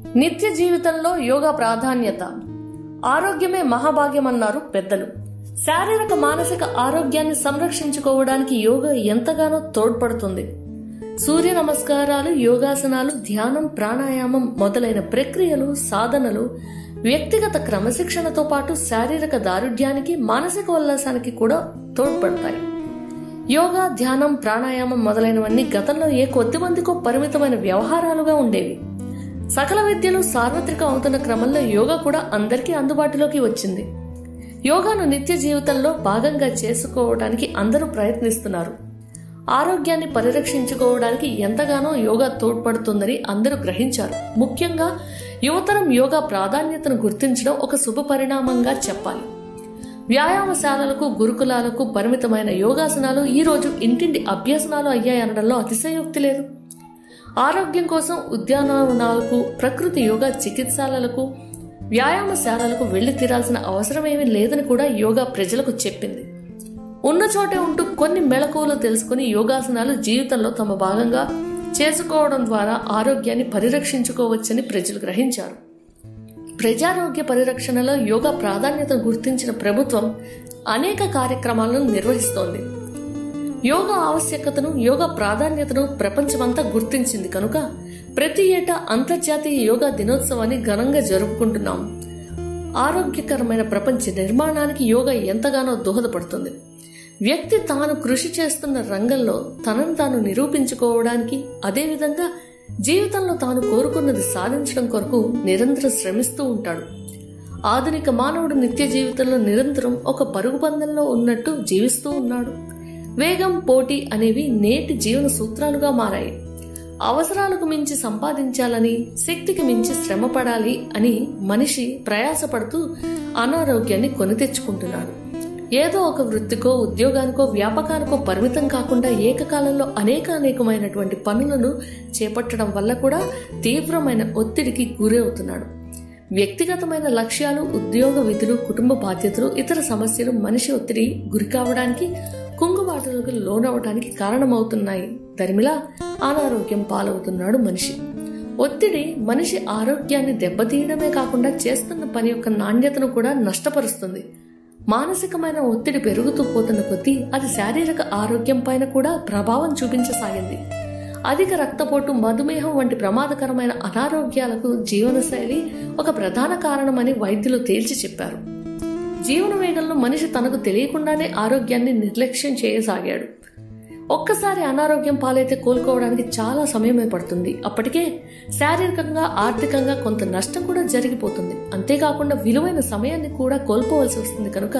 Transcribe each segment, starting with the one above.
నిత్య జీవితంలో యోగా ప్రాధాన్యత ఆరోగ్యమే మహాభాగ్యం అన్నారు పెద్దలు శారీరక మానసిక ఆరోగ్యాన్ని సంరక్షించుకోవడానికి యోగా ఎంతగానో తోడ్పడుతుంది సూర్య నమస్కారాలు యోగాసనాలు ధ్యానం ప్రాణాయామం మొదలైన ప్రక్రియలు సాధనలు వ్యక్తిగత క్రమశిక్షణతో పాటు శారీరక దారుఢ్యానికి మానసిక ఉల్లాసానికి కూడా తోడ్పడతాయి యోగా ధ్యానం ప్రాణాయామం మొదలైనవన్నీ గతంలో ఏ కొద్ది మందికో పరిమితమైన వ్యవహారాలుగా ఉండేవి సకల విద్యలు సార్వత్రిక అవుతున్న క్రమంలో యోగా కూడా అందరికీ అందుబాటులోకి వచ్చింది యోగాను నిత్య జీవితంలో భాగంగా చేసుకోవడానికి అందరూ ప్రయత్నిస్తున్నారు ఆరోగ్యాన్ని పరిరక్షించుకోవడానికి ఎంతగానో యోగా తోడ్పడుతుందని అందరూ గ్రహించారు ముఖ్యంగా యువతరం యోగా ప్రాధాన్యతను గుర్తించడం ఒక శుభ పరిణామంగా చెప్పాలి వ్యాయామశాలలకు గురుకులాలకు పరిమితమైన యోగాసనాలు ఈ రోజు ఇంటింటి అభ్యసనాలు అయ్యాయనడంలో అతిశయోక్తి లేదు ఆరోగ్యం కోసం ఉద్యానవనాలకు ప్రకృతి యోగా చికిత్సాలలకు వ్యాయామశాలలకు వెళ్లి తీరాల్సిన అవసరమేమీ లేదని కూడా యోగా ప్రజలకు చెప్పింది ఉన్న చోటే ఉంటూ కొన్ని మెళకువలు తెలుసుకుని యోగాసనాలు జీవితంలో తమ భాగంగా చేసుకోవడం ద్వారా ఆరోగ్యాన్ని పరిరక్షించుకోవచ్చని ప్రజలు గ్రహించారు ప్రజారోగ్య పరిరక్షణలో యోగా ప్రాధాన్యతను గుర్తించిన ప్రభుత్వం అనేక కార్యక్రమాలను నిర్వహిస్తోంది యోగా ఆవశ్యకతను యోగా ప్రాధాన్యతను ప్రపంచమంతా గుర్తించింది కనుక ప్రతి ఏటా అంతర్జాతీయ యోగా దినోత్సవాన్ని ఘనంగా జరుపుకుంటున్నాం ఆరోగ్యకరమైన ప్రపంచ నిర్మాణానికి యోగా ఎంతగానో దోహదపడుతుంది వ్యక్తి తాను కృషి చేస్తున్న రంగంలో తనను తాను నిరూపించుకోవడానికి అదేవిధంగా జీవితంలో తాను కోరుకున్నది సాధించడం కొరకు నిరంతరం శ్రమిస్తూ ఉంటాడు ఆధునిక మానవుడు నిత్య జీవితంలో నిరంతరం ఒక పరుగు పందెంలో ఉన్నట్టు జీవిస్తూ ఉన్నాడు వేగం పోటీ అనేవి నేటి జీవన సూత్రాలుగా మారాయి అవసరాలకు మించి సంపాదించాలని శక్తికి మించి శ్రమ పడాలి అని మనిషి ప్రయాసపడుతూ అనారోగ్యాన్ని కొని తెచ్చుకుంటున్నాడు ఏదో ఒక వృత్తికో ఉద్యోగానికో వ్యాపకానికో పరిమితం కాకుండా ఏకకాలంలో అనేక అనేకమైనటువంటి పనులను చేపట్టడం వల్ల కూడా తీవ్రమైన ఒత్తిడికి గురవుతున్నాడు వ్యక్తిగతమైన లక్ష్యాలు ఉద్యోగ విధులు కుటుంబ బాధ్యతలు ఇతర సమస్యలు మనిషి ఒత్తిడి గురి కావడానికి కుంగుబాటులకు లోనవడానికి కారణమవుతున్నాయి దరిమిలా అనారోగ్యం పాలవుతున్నాడు మనిషి ఒత్తిడి మనిషి ఆరోగ్యాన్ని దెబ్బతీయడమే కాకుండా చేస్తున్న పని యొక్క నాణ్యతను కూడా నష్టపరుస్తుంది మానసికమైన ఒత్తిడి పెరుగుతూ పోతున్న కొద్దీ అది శారీరక ఆరోగ్యం పైన కూడా ప్రభావం చూపించసాగింది అధిక రక్తపోటు మధుమేహం వంటి ప్రమాదకరమైన అనారోగ్యాలకు జీవనశైలి ఒక ప్రధాన కారణమని వైద్యులు తేల్చి చెప్పారు జీవన వేగంలో మనిషి తనకు తెలియకుండానే ఆరోగ్యాన్ని నిర్లక్ష్యం చేయసాగాడు ఒక్కసారి అనారోగ్యం పాలైతే కోలుకోవడానికి చాలా సమయమే పడుతుంది అప్పటికే శారీరకంగా ఆర్థికంగా కొంత నష్టం కూడా జరిగిపోతుంది అంతేకాకుండా విలువైన సమయాన్ని కూడా కోల్పోవలసి వస్తుంది కనుక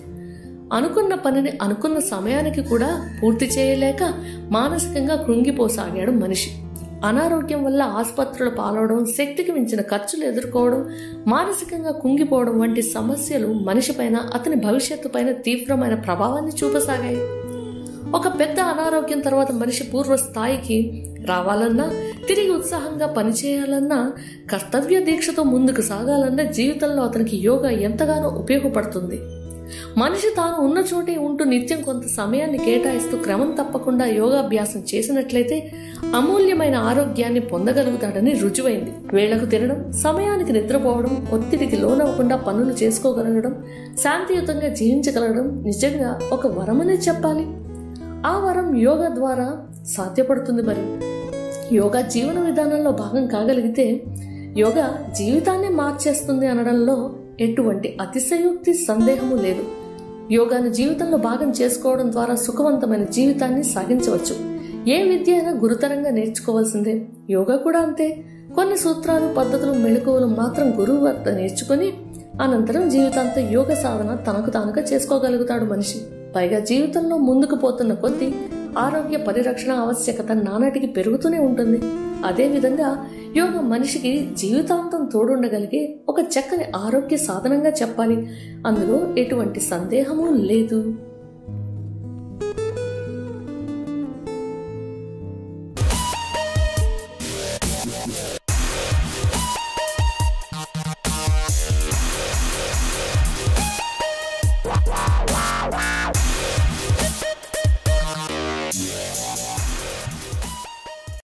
అనుకున్న పనిని అనుకున్న సమయానికి కూడా పూర్తి చేయలేక మానసికంగా కృంగిపోసాగాడు మనిషి అనారోగ్యం వల్ల ఆసుపత్రుల పాలవడం శక్తికి మించిన ఖర్చులు ఎదుర్కోవడం మానసికంగా కుంగిపోవడం వంటి సమస్యలు మనిషిపైన అతని భవిష్యత్తు పైన తీవ్రమైన ప్రభావాన్ని చూపసాగాయి ఒక పెద్ద అనారోగ్యం తర్వాత మనిషి పూర్వ స్థాయికి రావాలన్నా తిరిగి ఉత్సాహంగా పనిచేయాలన్నా కర్తవ్య దీక్షతో ముందుకు సాగాలన్నా జీవితంలో అతనికి యోగా ఎంతగానో ఉపయోగపడుతుంది మనిషి తాను ఉన్న చోటే ఉంటూ నిత్యం కొంత సమయాన్ని కేటాయిస్తూ క్రమం తప్పకుండా యోగాభ్యాసం చేసినట్లయితే అమూల్యమైన ఆరోగ్యాన్ని పొందగలుగుతాడని రుజువైంది వేళ్లకు తినడం సమయానికి నిద్రపోవడం ఒత్తిడికి లోనవ్వకుండా పనులు చేసుకోగలగడం శాంతియుతంగా జీవించగలగడం నిజంగా ఒక వరమనే చెప్పాలి ఆ వరం యోగా ద్వారా సాధ్యపడుతుంది మరి యోగా జీవన విధానంలో భాగం కాగలిగితే యోగా జీవితాన్నే మార్చేస్తుంది అనడంలో ఎటువంటి అతిశయోక్తి సందేహము లేదు యోగాను జీవితంలో భాగం చేసుకోవడం ద్వారా సుఖవంతమైన జీవితాన్ని సాగించవచ్చు ఏ విద్య అయినా గురుతరంగా నేర్చుకోవాల్సిందే యోగా కూడా అంతే కొన్ని సూత్రాలు పద్ధతులు మెళకువలు మాత్రం గురువు వద్ద నేర్చుకుని అనంతరం జీవితాంతం యోగ సాధన తనకు తానుగా చేసుకోగలుగుతాడు మనిషి పైగా జీవితంలో ముందుకు పోతున్న కొద్దీ ఆరోగ్య పరిరక్షణ ఆవశ్యకత నానాటికి పెరుగుతూనే ఉంటుంది అదేవిధంగా యోగం మనిషికి జీవితాంతం తోడుండగలిగే ఒక చక్కని ఆరోగ్య సాధనంగా చెప్పాలి అందులో ఎటువంటి సందేహము లేదు